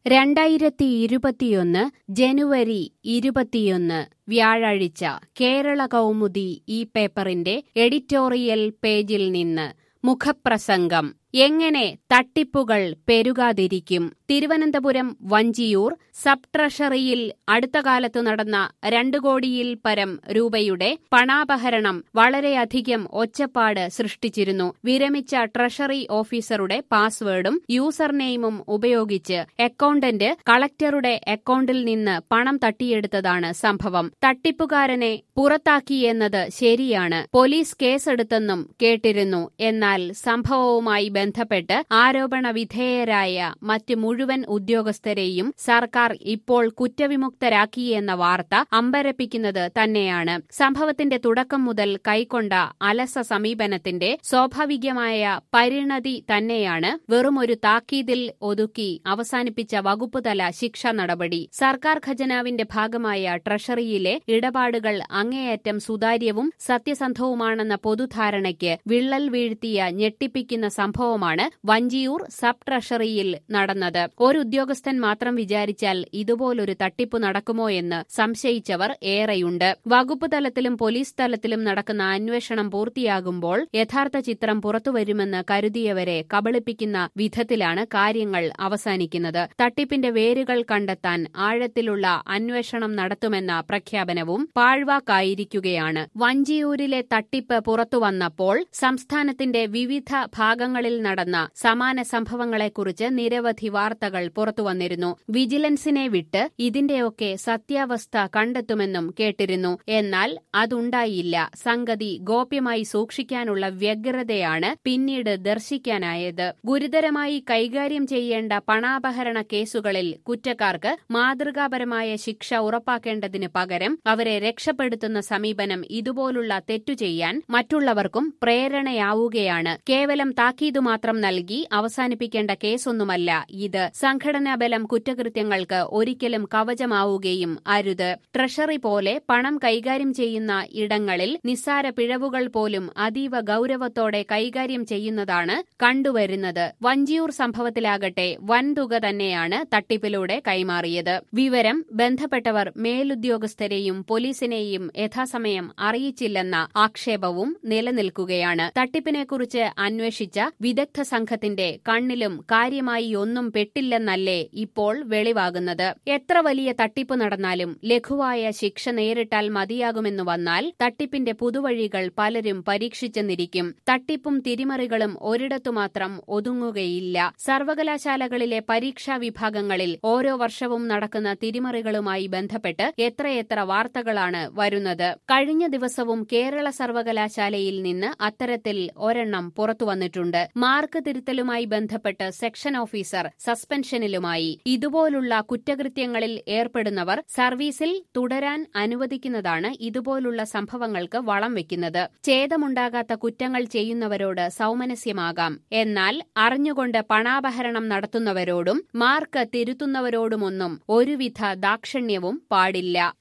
രണ്ടായിരത്തി ഇരുപത്തിയൊന്ന് ജനുവരി ഇരുപത്തിയൊന്ന് വ്യാഴാഴ്ച കേരള കൗമുദി ഈ പേപ്പറിന്റെ എഡിറ്റോറിയൽ പേജിൽ നിന്ന് മുഖപ്രസംഗം എങ്ങനെ തട്ടിപ്പുകൾ പെരുകാതിരിക്കും തിരുവനന്തപുരം വഞ്ചിയൂർ സബ് ട്രഷറിയിൽ അടുത്ത കാലത്തു നടന്ന രണ്ടു കോടിയിൽ പരം രൂപയുടെ പണാപഹരണം വളരെയധികം ഒച്ചപ്പാട് സൃഷ്ടിച്ചിരുന്നു വിരമിച്ച ട്രഷറി ഓഫീസറുടെ പാസ്വേഡും യൂസർ നെയിമും ഉപയോഗിച്ച് അക്കൗണ്ടന്റ് കളക്ടറുടെ അക്കൗണ്ടിൽ നിന്ന് പണം തട്ടിയെടുത്തതാണ് സംഭവം തട്ടിപ്പുകാരനെ പുറത്താക്കിയെന്നത് ശരിയാണ് പോലീസ് കേസെടുത്തെന്നും കേട്ടിരുന്നു എന്നാൽ സംഭവവുമായി ബന്ധപ്പെട്ട് ആരോപണ വിധേയരായ മറ്റ് മുഴുവൻ ഉദ്യോഗസ്ഥരെയും സർക്കാർ ഇപ്പോൾ കുറ്റവിമുക്തരാക്കിയെന്ന വാർത്ത അമ്പരപ്പിക്കുന്നത് തന്നെയാണ് സംഭവത്തിന്റെ തുടക്കം മുതൽ കൈക്കൊണ്ട അലസ സമീപനത്തിന്റെ സ്വാഭാവികമായ പരിണതി തന്നെയാണ് വെറുമൊരു താക്കീതിൽ ഒതുക്കി അവസാനിപ്പിച്ച വകുപ്പുതല ശിക്ഷാ നടപടി സർക്കാർ ഖജനാവിന്റെ ഭാഗമായ ട്രഷറിയിലെ ഇടപാടുകൾ അങ്ങേയറ്റം സുതാര്യവും സത്യസന്ധവുമാണെന്ന പൊതുധാരണയ്ക്ക് വിള്ളൽ വീഴ്ത്തിയ ഞെട്ടിപ്പിക്കുന്ന സംഭവമാണ് വഞ്ചിയൂർ സബ് ട്രഷറിയിൽ നടന്നത് ഒരു ഉദ്യോഗസ്ഥൻ മാത്രം വിചാരിച്ചാൽ ഇതുപോലൊരു തട്ടിപ്പ് നടക്കുമോ എന്ന് സംശയിച്ചവർ ഏറെയുണ്ട് വകുപ്പ് തലത്തിലും പോലീസ് തലത്തിലും നടക്കുന്ന അന്വേഷണം പൂർത്തിയാകുമ്പോൾ യഥാർത്ഥ ചിത്രം പുറത്തുവരുമെന്ന് കരുതിയവരെ കബളിപ്പിക്കുന്ന വിധത്തിലാണ് കാര്യങ്ങൾ അവസാനിക്കുന്നത് തട്ടിപ്പിന്റെ വേരുകൾ കണ്ടെത്താൻ ആഴത്തിലുള്ള അന്വേഷണം നടത്തുമെന്ന പ്രഖ്യാപനവും പാഴ്വാക്കായിരിക്കുകയാണ് വഞ്ചിയൂരിലെ തട്ടിപ്പ് പുറത്തുവന്നപ്പോൾ സംസ്ഥാനത്തിന്റെ വിവിധ ഭാഗങ്ങളിൽ നടന്ന സമാന സംഭവങ്ങളെക്കുറിച്ച് നിരവധി വാർത്തകൾ പുറത്തുവന്നിരുന്നു വിജിലൻസിനെ വിട്ട് ഇതിന്റെയൊക്കെ സത്യാവസ്ഥ കണ്ടെത്തുമെന്നും കേട്ടിരുന്നു എന്നാൽ അതുണ്ടായില്ല സംഗതി ഗോപ്യമായി സൂക്ഷിക്കാനുള്ള വ്യഗ്രതയാണ് പിന്നീട് ദർശിക്കാനായത് ഗുരുതരമായി കൈകാര്യം ചെയ്യേണ്ട പണാപഹരണ കേസുകളിൽ കുറ്റക്കാർക്ക് മാതൃകാപരമായ ശിക്ഷ ഉറപ്പാക്കേണ്ടതിന് പകരം അവരെ രക്ഷപ്പെടുത്തുന്ന സമീപനം ഇതുപോലുള്ള തെറ്റു ചെയ്യാൻ മറ്റുള്ളവർക്കും പ്രേരണയാവുകയാണ് കേവലം താക്കീതു മാത്രം നൽകി അവസാനിപ്പിക്കേണ്ട കേസൊന്നുമല്ല ഇത് സംഘടനാ ബലം കുറ്റകൃത്യങ്ങൾക്ക് ഒരിക്കലും കവചമാവുകയും അരുത് ട്രഷറി പോലെ പണം കൈകാര്യം ചെയ്യുന്ന ഇടങ്ങളിൽ നിസ്സാര പിഴവുകൾ പോലും അതീവ ഗൌരവത്തോടെ കൈകാര്യം ചെയ്യുന്നതാണ് കണ്ടുവരുന്നത് വഞ്ചിയൂർ സംഭവത്തിലാകട്ടെ വൻതുക തന്നെയാണ് തട്ടിപ്പിലൂടെ കൈമാറിയത് വിവരം ബന്ധപ്പെട്ടവർ മേലുദ്യോഗസ്ഥരെയും പോലീസിനെയും യഥാസമയം അറിയിച്ചില്ലെന്ന ആക്ഷേപവും നിലനിൽക്കുകയാണ് തട്ടിപ്പിനെക്കുറിച്ച് അന്വേഷിച്ച വിദഗ്ധ സംഘത്തിന്റെ കണ്ണിലും കാര്യമായി ഒന്നും പെട്ടില്ലെന്നല്ലേ ഇപ്പോൾ വെളിവാകുന്നത് എത്ര വലിയ തട്ടിപ്പ് നടന്നാലും ലഘുവായ ശിക്ഷ നേരിട്ടാൽ മതിയാകുമെന്നു വന്നാൽ തട്ടിപ്പിന്റെ പുതുവഴികൾ പലരും പരീക്ഷിച്ചെന്നിരിക്കും തട്ടിപ്പും തിരിമറികളും ഒരിടത്തു മാത്രം ഒതുങ്ങുകയില്ല സർവകലാശാലകളിലെ പരീക്ഷാ വിഭാഗങ്ങളിൽ ഓരോ വർഷവും നടക്കുന്ന തിരിമറികളുമായി ബന്ധപ്പെട്ട് എത്രയെത്ര വാർത്തകളാണ് വരുന്നത് കഴിഞ്ഞ ദിവസവും കേരള സർവകലാശാലയിൽ നിന്ന് അത്തരത്തിൽ ഒരെണ്ണം പുറത്തുവന്നിട്ടുണ്ട് മാർക്ക് തിരുത്തലുമായി ബന്ധപ്പെട്ട് സെക്ഷൻ ഓഫീസർ സസ്പെൻഷനിലുമായി ഇതുപോലുള്ള കുറ്റകൃത്യങ്ങളിൽ ഏർപ്പെടുന്നവർ സർവീസിൽ തുടരാൻ അനുവദിക്കുന്നതാണ് ഇതുപോലുള്ള സംഭവങ്ങൾക്ക് വളം വെക്കുന്നത് ഛേദമുണ്ടാകാത്ത കുറ്റങ്ങൾ ചെയ്യുന്നവരോട് സൗമനസ്യമാകാം എന്നാൽ അറിഞ്ഞുകൊണ്ട് പണാപഹരണം നടത്തുന്നവരോടും മാർക്ക് തിരുത്തുന്നവരോടുമൊന്നും ഒരുവിധ ദാക്ഷിണ്യവും പാടില്ല